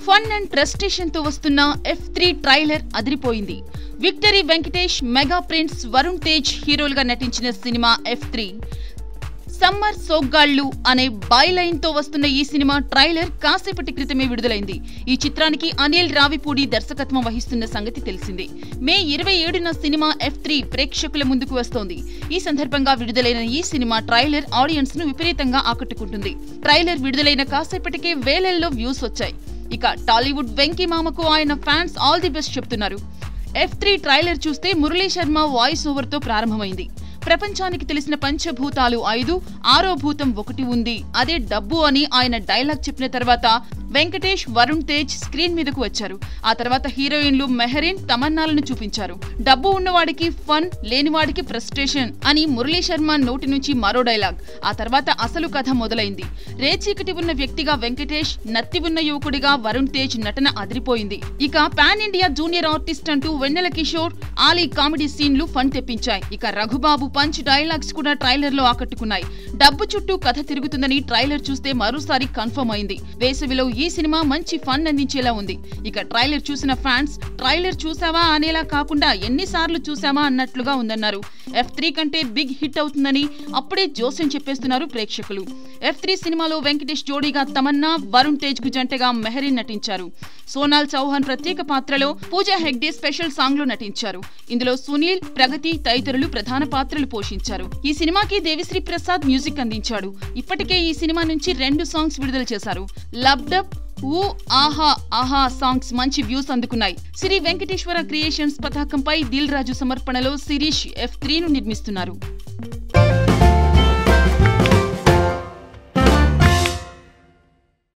fun and ప్రెస్టేషన్ తో వస్తున్న ఎఫ్ త్రీ ట్రైలర్ అదిరిపోయింది victory Venkatesh mega prince Varun Tej హీరోలుగా నటించిన సినిమా ఎఫ్ త్రీ సమ్మర్ సోగ్గాళ్ళు అనే బైలైన్ తో వస్తున్న ఈ సినిమా ట్రైలర్ కాసేపటి క్రితమే విడుదలైంది ఈ చిత్రానికి అనిల్ రావిపూడి దర్శకత్వం వహిస్తున్న సంగతి తెలిసిందే మే ఇరవై ఏడున సినిమా ఎఫ్ త్రీ ప్రేక్షకుల ముందుకు వస్తోంది ఈ సందర్భంగా విడుదలైన ఈ సినిమా ట్రైలర్ ఆడియన్స్ ను విపరీతంగా ఆకట్టుకుంటుంది ట్రైలర్ విడుదలైన కాసేపటికే వేలల్లో వ్యూస్ వచ్చాయి ఇక టాలీవుడ్ వెంకీ మామకు ఆయన ఫ్యాన్స్ ఆల్ ది బెస్ట్ చెప్తున్నారు ఎఫ్ త్రీ ట్రైలర్ చూస్తే మురళీ శర్మ వాయిస్ ఓవర్ తో ప్రారంభమైంది ప్రపంచానికి తెలిసిన పంచభూతాలు ఐదు ఆరో భూతం ఒకటి ఉంది అదే డబ్బు అని ఆయన డైలాగ్ చెప్పిన తర్వాత వెంకటేష్ వరుణ్ తేజ్ స్క్రీన్ మీదకు వచ్చారు ఆ తర్వాత హీరోయిన్లు మెహరీన్ తమన్నాలను చూపించారు డబ్బు ఉన్నవాడికి ఫన్ లేనివాడికి ఫ్రస్ట్రేషన్ అని మురళీ శర్మ నోటి నుంచి మరో డైలాగ్ ఆ తర్వాత అసలు కథ మొదలైంది రేచీకటి ఉన్న వ్యక్తిగా వెంకటేష్ నత్తి ఉన్న యువకుడిగా వరుణ్ తేజ్ నటన అదిరిపోయింది ఇక పాన్ ఇండియా జూనియర్ ఆర్టిస్ట్ అంటూ వెన్నెల కిషోర్ ఆలీ కామెడీ సీన్లు ఫన్ తెప్పించాయి ఇక రఘుబాబు పంచ్ డైలాగ్స్ కూడా ట్రైలర్ లో ఆకట్టుకున్నాయి డబ్బు చుట్టూ కథ తిరుగుతుందని ట్రైలర్ చూస్తే మరోసారి కన్ఫర్మ్ అయింది వేసవిలో ఈ సినిమా మంచి ఫన్ అందించేలా ఉంది ఇక ట్రైలర్ చూసిన ఫ్యాన్స్ ట్రైలర్ చూసావా అనేలా కాకుండా ఎన్నిసార్లు చూసామా అన్నట్లుగా ఉందన్నారు ఎఫ్ త్రీ కంటే బిగ్ హిట్ అవుతుందని అప్పుడే జోస్యం చెప్పేస్తున్నారు ప్రేక్షకులు ఎఫ్ త్రీ సినిమాలో వెంకటేష్ జోడీగా తమన్నా వరుణ్ తేజ్ కు జంటగా మెహరీన్ నటించారు సోనాల్ చౌహాన్ ప్రత్యేక పాత్రలో పూజా హెగ్డే స్పెషల్ సాంగ్ లో నటించారు ఇందులో సునీల్ ప్రగతి తదితరులు ప్రధాన పాత్రలు పోషించారు ఈ సినిమాకి దేవిశ్రీ ప్రసాద్ మ్యూజిక్ అందించాడు ఇప్పటికే ఈ సినిమా నుంచి రెండు సాంగ్స్ విడుదల చేశారు లబ్డబ్ ఊ ఆహా ఆహా సాంగ్స్ మంచి వ్యూస్ అందుకున్నాయి శ్రీ వెంకటేశ్వర క్రియేషన్స్ పతాకంపై దిల్ రాజు సమర్పణలో శిరీష్ ఎఫ్ త్రీను నిర్మిస్తున్నారు